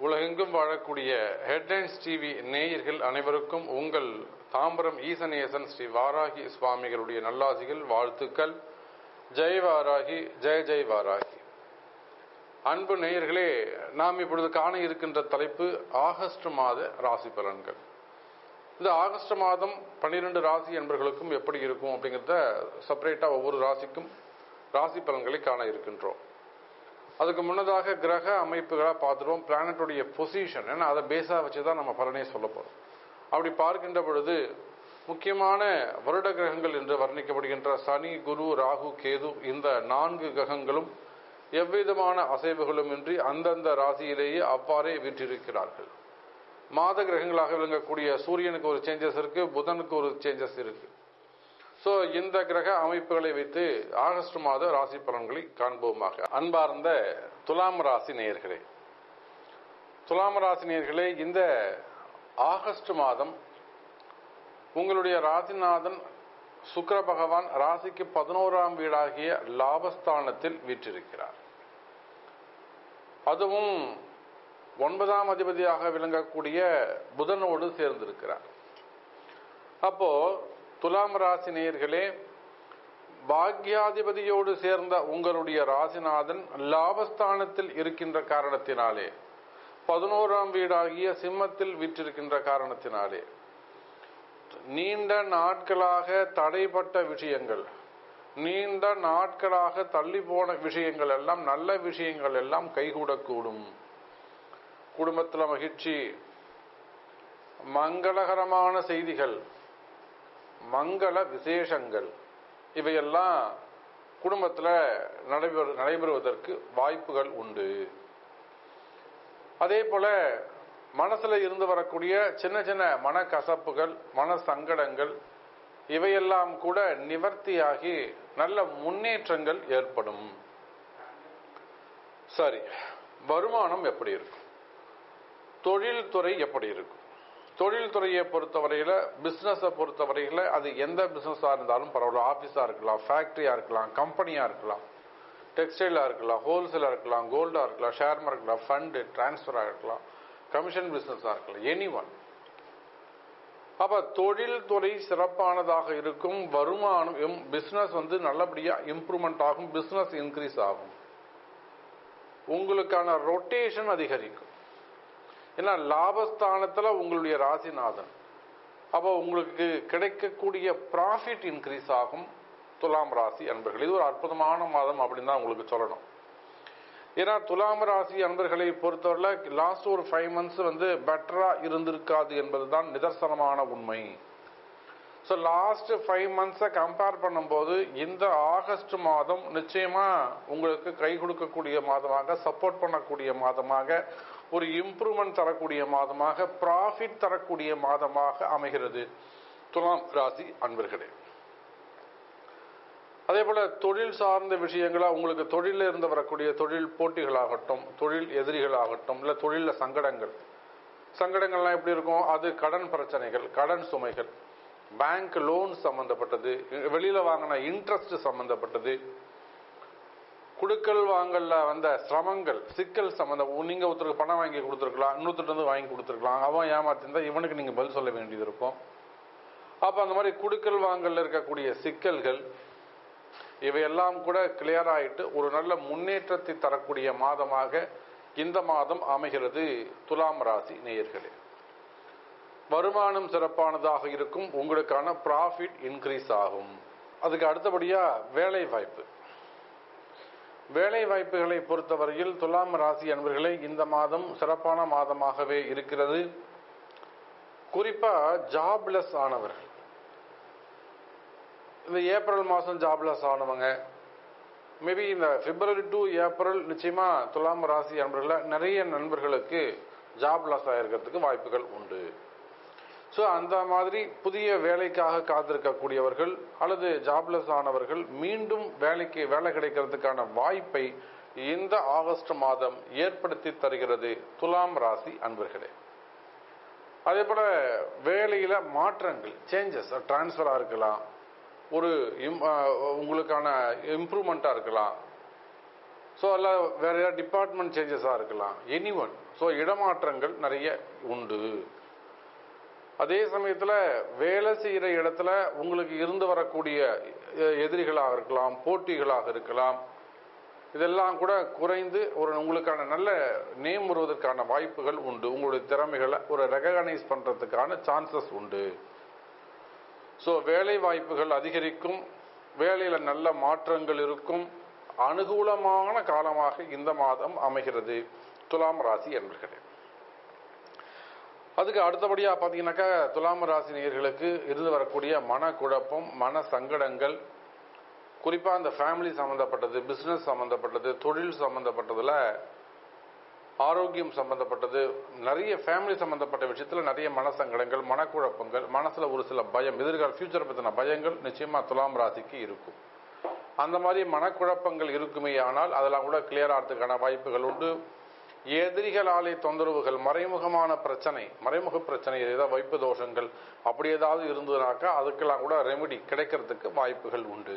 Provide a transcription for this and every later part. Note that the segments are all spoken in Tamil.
உலகெங்கும் வாழக்கூடிய ஹெட்லைன்ஸ் டிவி நேயர்கள் அனைவருக்கும் உங்கள் தாம்பரம் ஈசனேசன் ஸ்ரீ வாராகி சுவாமிகளுடைய நல்லாசிகள் வாழ்த்துக்கள் ஜெய் வாராகி ஜெய ஜெய் வாராகி அன்பு நேயர்களே நாம் இப்பொழுது காண இருக்கின்ற தலைப்பு ஆகஸ்ட் மாத ராசி பலன்கள் இந்த ஆகஸ்ட் மாதம் பன்னிரெண்டு ராசி என்பர்களுக்கும் எப்படி இருக்கும் அப்படிங்கிறத செப்பரேட்டா ஒவ்வொரு ராசிக்கும் ராசி பலன்களை காண இருக்கின்றோம் அதுக்கு முன்னதாக கிரக அமைப்புகளை பார்த்துருவோம் பிளானட்டுடைய பொசிஷன் ஏன்னா அதை பேஸாக வச்சு தான் நம்ம பலனே சொல்ல போகிறோம் அப்படி பார்க்கின்ற பொழுது முக்கியமான வருட கிரகங்கள் என்று வர்ணிக்கப்படுகின்ற சனி குரு ராகு கேது இந்த நான்கு கிரகங்களும் எவ்விதமான அசைவுகளும் இன்றி அந்தந்த ராசியிலேயே அவ்வாறே வீற்றிருக்கிறார்கள் மாத கிரகங்களாக விளங்கக்கூடிய சூரியனுக்கு ஒரு சேஞ்சஸ் இருக்கு புதனுக்கு ஒரு சேஞ்சஸ் இருக்கு ஸோ இந்த கிரக அமைப்புகளை வைத்து ஆகஸ்ட் மாத ராசி பலன்களை காண்போமாக அன்பார்ந்த துலாம் ராசி நேயர்களே துலாம் ராசி நேயர்களே இந்த ஆகஸ்ட் மாதம் உங்களுடைய ராசிநாதன் சுக்கர பகவான் ராசிக்கு பதினோராம் வீடாகிய லாபஸ்தானத்தில் வீற்றிருக்கிறார் அதுவும் ஒன்பதாம் அதிபதியாக விளங்கக்கூடிய புதனோடு சேர்ந்திருக்கிறார் அப்போ துலாம் ராசி நேயர்களே பாக்யாதிபதியோடு சேர்ந்த உங்களுடைய ராசிநாதன் லாபஸ்தானத்தில் இருக்கின்ற காரணத்தினாலே பதினோராம் வீடாகிய சிம்மத்தில் விற்றிருக்கின்ற காரணத்தினாலே நீண்ட நாட்களாக தடைப்பட்ட விஷயங்கள் நீண்ட நாட்களாக தள்ளி போன விஷயங்கள் எல்லாம் நல்ல விஷயங்கள் எல்லாம் கைகூடக்கூடும் குடும்பத்தில் மகிழ்ச்சி மங்களகரமான செய்திகள் மங்கள விசேஷங்கள் இவையெல்லாம் குடும்பத்தில் நடைபெறு நடைபெறுவதற்கு வாய்ப்புகள் உண்டு அதே போல மனசுல இருந்து வரக்கூடிய சின்ன சின்ன மனக்கசப்புகள் மன சங்கடங்கள் இவையெல்லாம் கூட நிவர்த்தியாகி நல்ல முன்னேற்றங்கள் ஏற்படும் சரி வருமானம் எப்படி இருக்கும் தொழில்துறை எப்படி இருக்கும் தொழில்துறையை பொறுத்தவரையில் பிஸ்னஸை பொறுத்தவரையில் அது எந்த பிஸ்னஸாக இருந்தாலும் பரவாயில்ல ஆஃபீஸாக இருக்கலாம் ஃபேக்ட்ரியாக இருக்கலாம் கம்பெனியாக இருக்கலாம் டெக்ஸ்டைலாக இருக்கலாம் ஹோல்சேலாக இருக்கலாம் கோல்டாக இருக்கலாம் ஷேர் மார்க்கெட்டில் ஃபண்டு டிரான்ஸ்ஃபராக இருக்கலாம் கமிஷன் பிஸ்னஸாக இருக்கலாம் எனி ஒன் அப்போ தொழில்துறை சிறப்பானதாக இருக்கும் வருமானம் பிஸ்னஸ் வந்து நல்லபடியாக இம்ப்ரூவ்மெண்ட் ஆகும் பிஸ்னஸ் இன்க்ரீஸ் ஆகும் உங்களுக்கான ரொட்டேஷன் அதிகரிக்கும் ஏன்னா லாபஸ்தானத்தில் உங்களுடைய ராசிநாதன் அப்போ உங்களுக்கு கிடைக்கக்கூடிய ப்ராஃபிட் இன்க்ரீஸ் ஆகும் துலாம் ராசி அன்பர்கள் இது ஒரு அற்புதமான மாதம் அப்படின்னு தான் உங்களுக்கு சொல்லணும் ஏன்னா துலாம் ராசி அன்பர்களை பொறுத்தவரை லாஸ்ட் ஒரு ஃபைவ் மந்த்ஸ் வந்து பெட்டரா இருந்திருக்காது என்பதுதான் நிதர்சனமான உண்மை ஸோ லாஸ்ட் ஃபைவ் மந்த்ஸை கம்பேர் பண்ணும்போது இந்த ஆகஸ்ட் மாதம் நிச்சயமா உங்களுக்கு கை கொடுக்கக்கூடிய மாதமாக சப்போர்ட் பண்ணக்கூடிய மாதமாக ஒரு இம்ப்ரூவ்மெண்ட் தரக்கூடிய மாதமாக ப்ராஃபிட் தரக்கூடிய மாதமாக அமைகிறது துலாம் ராசி அன்பர்களே அதே போல தொழில் சார்ந்த விஷயங்களா உங்களுக்கு தொழிலில் இருந்து வரக்கூடிய தொழில் போட்டிகளாகட்டும் தொழில் எதிரிகளாகட்டும் இல்லை தொழிலில் சங்கடங்கள் சங்கடங்கள்லாம் எப்படி இருக்கும் அது கடன் பிரச்சனைகள் கடன் சுமைகள் பேங்க் லோன் சம்பந்தப்பட்டது வெளியில வாங்கின இன்ட்ரெஸ்ட் சம்பந்தப்பட்டது குடுக்கல் வாங்கல்ல வந்த சிரமங்கள் சிக்கல் சம்பந்தம் நீங்க ஒருத்தருக்கு பணம் வாங்கி கொடுத்துருக்கலாம் இன்னொருத்தர் வந்து வாங்கி கொடுத்துருக்கலாம் அவன் ஏமாத்திருந்தா இவனுக்கு நீங்க பதில் சொல்ல வேண்டியது இருக்கும் அப்ப அந்த மாதிரி குடுக்கல் வாங்கல்ல இருக்கக்கூடிய சிக்கல்கள் இவையெல்லாம் கூட கிளியர் ஆயிட்டு ஒரு நல்ல முன்னேற்றத்தை தரக்கூடிய மாதமாக இந்த மாதம் அமைகிறது துலாம் ராசி நேயர்களே வருமானம் சிறப்பானதாக இருக்கும் உங்களுக்கான ப்ராஃபிட் இன்க்ரீஸ் ஆகும் அதுக்கு அடுத்தபடியா வேலை வாய்ப்பு வேலை வாய்ப்புகளை பொறுத்தவரையில் துலாம் ராசி அன்பர்களே இந்த மாதம் சிறப்பான மாதமாகவே இருக்கிறது குறிப்பா ஜாப்லெஸ் ஆனவர்கள் இந்த ஏப்ரல் மாதம் ஜாப்லெஸ் ஆனவங்க மேபி இந்த பிப்ரவரி டு ஏப்ரல் நிச்சயமா துலாம் ராசி நண்பர்கள் நிறைய நண்பர்களுக்கு ஜாப் லாஸ் ஆகிருக்கிறதுக்கு வாய்ப்புகள் உண்டு ஸோ அந்த மாதிரி புதிய வேலைக்காக காத்திருக்கக்கூடியவர்கள் அல்லது ஜாப்லெஸ் ஆனவர்கள் மீண்டும் வேலைக்கு வேலை கிடைக்கிறதுக்கான வாய்ப்பை இந்த ஆகஸ்ட் மாதம் ஏற்படுத்தி தருகிறது துலாம் ராசி அன்பர்களே அதே போல வேலையில மாற்றங்கள் சேஞ்சஸ் டிரான்ஸ்ஃபரா இருக்கலாம் ஒரு உங்களுக்கான இம்ப்ரூவ்மெண்ட்டாக இருக்கலாம் ஸோ அதில் வேற ஏதாவது டிபார்ட்மெண்ட் சேஞ்சஸாக இருக்கலாம் எனி ஒன் ஸோ இடமாற்றங்கள் நிறைய உண்டு அதே சமயத்தில் வேலை செய்கிற இடத்துல உங்களுக்கு இருந்து வரக்கூடிய எ- எதிரிகளாக இருக்கலாம் போட்டிகளாக இருக்கலாம் இதெல்லாம் கூட குறைந்து ஒரு உங்களுக்கான நல்ல நேம் வருவதற்கான வாய்ப்புகள் உண்டு உங்களுடைய திறமைகளை ஒரு ரெகனைஸ் பண்ணுறதுக்கான சான்சஸ் உண்டு ஸோ வேலை வாய்ப்புகள் அதிகரிக்கும் வேலையில் நல்ல மாற்றங்கள் இருக்கும் அனுகூலமான காலமாக இந்த மாதம் அமைகிறது துலாம் ராசி என்பர்களே அதுக்கு அடுத்தபடியாக பார்த்தீங்கன்னாக்கா துலாம் ராசி நேயர்களுக்கு இருந்து வரக்கூடிய மனக்குழப்பம் மன சங்கடங்கள் குறிப்பாக அந்த ஃபேமிலி சம்மந்தப்பட்டது பிஸ்னஸ் சம்மந்தப்பட்டது தொழில் சம்மந்தப்பட்டதில் ஆரோக்கியம் சம்பந்தப்பட்டது நிறைய ஃபேமிலி சம்பந்தப்பட்ட விஷயத்தில் நிறைய மனசங்கடங்கள் மனக்குழப்பங்கள் மனசில் ஒரு சில பயம் எதிர்கால ஃபியூச்சர் பற்றின பயங்கள் நிச்சயமாக துலாம் ராசிக்கு இருக்கும் அந்த மாதிரி மனக்குழப்பங்கள் இருக்குமே ஆனால் அதெல்லாம் கூட கிளியர் ஆகிறதுக்கான வாய்ப்புகள் உண்டு எதிரிகளாலே தொந்தரவுகள் மறைமுகமான பிரச்சனை மறைமுக பிரச்சனை ஏதாவது வைப்பு தோஷங்கள் அப்படி ஏதாவது இருந்ததுனாக்கா அதுக்கெல்லாம் கூட ரெமெடி கிடைக்கிறதுக்கு வாய்ப்புகள் உண்டு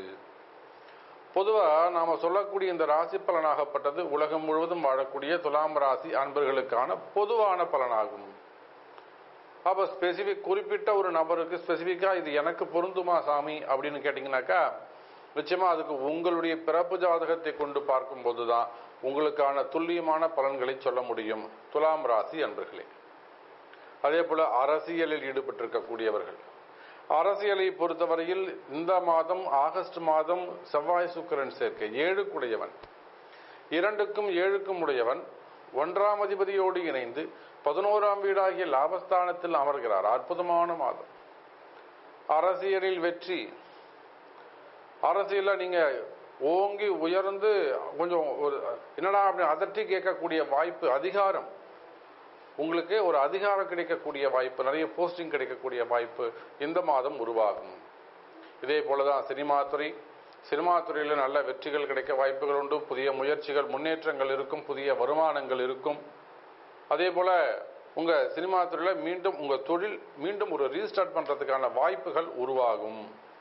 பொதுவாக நாம் சொல்லக்கூடிய இந்த ராசி பலனாகப்பட்டது உலகம் முழுவதும் வாழக்கூடிய துலாம் ராசி அன்பர்களுக்கான பொதுவான பலனாகும் அப்போ ஸ்பெசிஃபிக் குறிப்பிட்ட ஒரு நபருக்கு ஸ்பெசிஃபிக்காக இது எனக்கு பொருந்துமா சாமி அப்படின்னு கேட்டிங்கனாக்கா நிச்சயமாக அதுக்கு உங்களுடைய பிறப்பு ஜாதகத்தை கொண்டு பார்க்கும்போது தான் உங்களுக்கான துல்லியமான பலன்களை சொல்ல முடியும் துலாம் ராசி அன்பர்களே அதே போல அரசியலில் ஈடுபட்டிருக்கக்கூடியவர்கள் அரசியலை பொறுத்தவரையில் இந்த மாதம் ஆகஸ்ட் மாதம் செவ்வாய் சுக்கிரன் சேர்க்கை ஏழுக்குடையவன் இரண்டுக்கும் ஏழுக்கும் உடையவன் ஒன்றாம் அதிபதியோடு இணைந்து பதினோராம் வீடாகிய லாபஸ்தானத்தில் அமர்கிறார் அற்புதமான மாதம் அரசியலில் வெற்றி அரசியலில் நீங்க ஓங்கி உயர்ந்து கொஞ்சம் ஒரு என்னடா அப்படி அதட்டி கேட்கக்கூடிய வாய்ப்பு அதிகாரம் உங்களுக்கு ஒரு அதிகாரம் கிடைக்கக்கூடிய வாய்ப்பு நிறைய போஸ்டிங் கிடைக்கக்கூடிய வாய்ப்பு இந்த மாதம் உருவாகும் இதே போலதான் சினிமா துறை சினிமா துறையில் நல்ல வெற்றிகள் கிடைக்க வாய்ப்புகள் உண்டு புதிய முயற்சிகள் முன்னேற்றங்கள் இருக்கும் புதிய வருமானங்கள் இருக்கும் அதே போல உங்க சினிமா துறையில மீண்டும் உங்க தொழில் மீண்டும் ஒரு ரீஸ்டார்ட் பண்றதுக்கான வாய்ப்புகள் உருவாகும்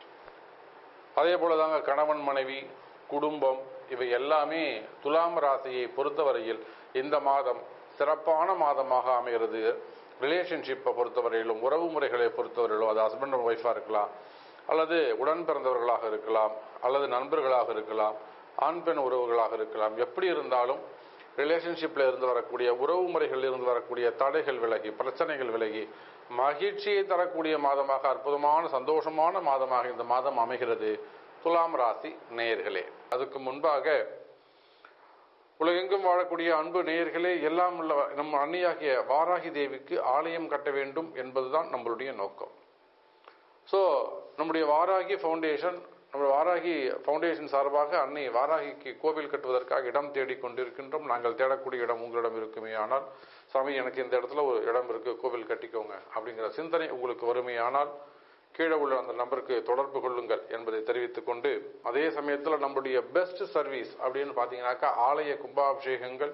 அதே போலதாங்க கணவன் மனைவி குடும்பம் இவை எல்லாமே துலாம் ராசியை பொறுத்தவரையில் இந்த மாதம் சிறப்பான மாதமாக அமைகிறது ரிலேஷன்ஷிப்பை பொறுத்தவரையிலும் உறவு முறைகளை பொறுத்தவரையிலும் அது ஹஸ்பண்ட் அண்ட் ஒய்ஃபாக இருக்கலாம் அல்லது உடன் பிறந்தவர்களாக இருக்கலாம் அல்லது நண்பர்களாக இருக்கலாம் ஆண் பெண் உறவுகளாக இருக்கலாம் எப்படி இருந்தாலும் ரிலேஷன்ஷிப்பில் இருந்து வரக்கூடிய உறவு முறைகளில் இருந்து வரக்கூடிய தடைகள் விலகி பிரச்சனைகள் விலகி மகிழ்ச்சியை தரக்கூடிய மாதமாக அற்புதமான சந்தோஷமான மாதமாக இந்த மாதம் அமைகிறது துலாம் ராசி நேயர்களே அதுக்கு முன்பாக உலகெங்கும் வாழக்கூடிய அன்பு நேயர்களே எல்லாம் உள்ள நம் அன்னையாகிய வாராகி தேவிக்கு ஆலயம் கட்ட வேண்டும் என்பதுதான் நம்மளுடைய நோக்கம் ஸோ நம்முடைய வாராகி ஃபவுண்டேஷன் நம்ம வாராகி ஃபவுண்டேஷன் சார்பாக அன்னை வாராகிக்கு கோவில் கட்டுவதற்காக இடம் தேடிக் கொண்டிருக்கின்றோம் நாங்கள் தேடக்கூடிய இடம் உங்களிடம் இருக்குமே ஆனால் சாமி எனக்கு இந்த இடத்துல ஒரு இடம் இருக்கு கோவில் கட்டிக்கோங்க அப்படிங்கிற சிந்தனை உங்களுக்கு வருமையானால் கீழே உள்ள அந்த நம்பருக்கு தொடர்பு கொள்ளுங்கள் என்பதை தெரிவித்துக் கொண்டு அதே சமயத்தில் நம்முடைய பெஸ்ட் சர்வீஸ் அப்படின்னு பார்த்தீங்கன்னாக்கா ஆலய கும்பாபிஷேகங்கள்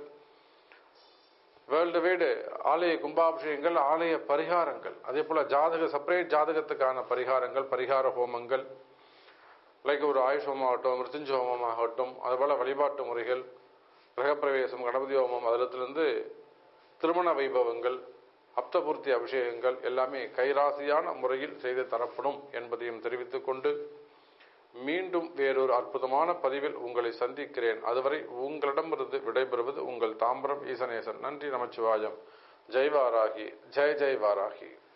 வேர்ல்டு வைடு ஆலய கும்பாபிஷேகங்கள் ஆலய பரிகாரங்கள் அதே போல ஜாதக செப்பரேட் ஜாதகத்துக்கான பரிகாரங்கள் பரிகார ஹோமங்கள் லைக் ஒரு ஆயுஷ் ஹோமம் ஆகட்டும் மிருத்யுஞ்ச ஹோமம் ஆகட்டும் அதுபோல வழிபாட்டு முறைகள் கிரகப்பிரவேசம் கணபதி ஹோமம் அதிலிருந்து திருமண வைபவங்கள் அப்தபூர்த்தி அபிஷேகங்கள் எல்லாமே கைராசியான முறையில் செய்து தரப்படும் என்பதையும் தெரிவித்துக் கொண்டு மீண்டும் வேறொரு அற்புதமான பதிவில் உங்களை சந்திக்கிறேன் அதுவரை உங்களிடமிருந்து விடைபெறுவது உங்கள் தாம்பரம் ஈசனேசன் நன்றி நமச்சிவாயம் ஜெய் வாராகி ஜெய் ஜெய் வாராகி